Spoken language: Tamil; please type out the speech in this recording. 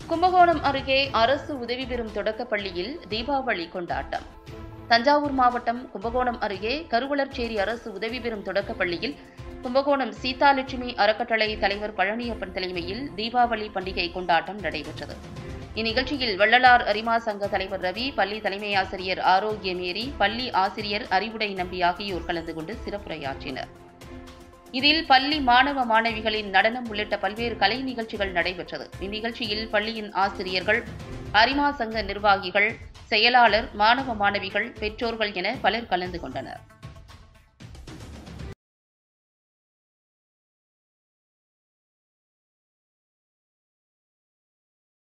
கும்பகோணம் அருகே அரசு உதவி பெறும் தொடக்கப் பள்ளியில் தீபாவளி கொண்டாட்டம் தஞ்சாவூர் மாவட்டம் கும்பகோணம் அருகே கருவளர்ச்சேரி அரசு உதவி பெறும் தொடக்கப் பள்ளியில் கும்பகோணம் சீதாலட்சுமி அறக்கட்டளை தலைவர் பழனியப்பன் தலைமையில் தீபாவளி பண்டிகை கொண்டாட்டம் நடைபெற்றது இந்நிகழ்ச்சியில் வள்ளலார் அரிமா சங்க தலைவர் ரவி பள்ளி தலைமை ஆசிரியர் ஆரோக்கியமேரி பள்ளி ஆசிரியர் அறிவுடை நம்பி ஆகியோர் கலந்து கொண்டு சிறப்புரையாற்றினர் இதில் பள்ளி மாணவ மாணவிகளின் நடனம் உள்ளிட்ட பல்வேறு கலை நிகழ்ச்சிகள் நடைபெற்றது இந்நிகழ்ச்சியில் பள்ளியின் ஆசிரியர்கள் அரிமா சங்க நிர்வாகிகள் செயலாளர் மாணவ மாணவிகள் பெற்றோர்கள் என பலர் கலந்து கொண்டனர்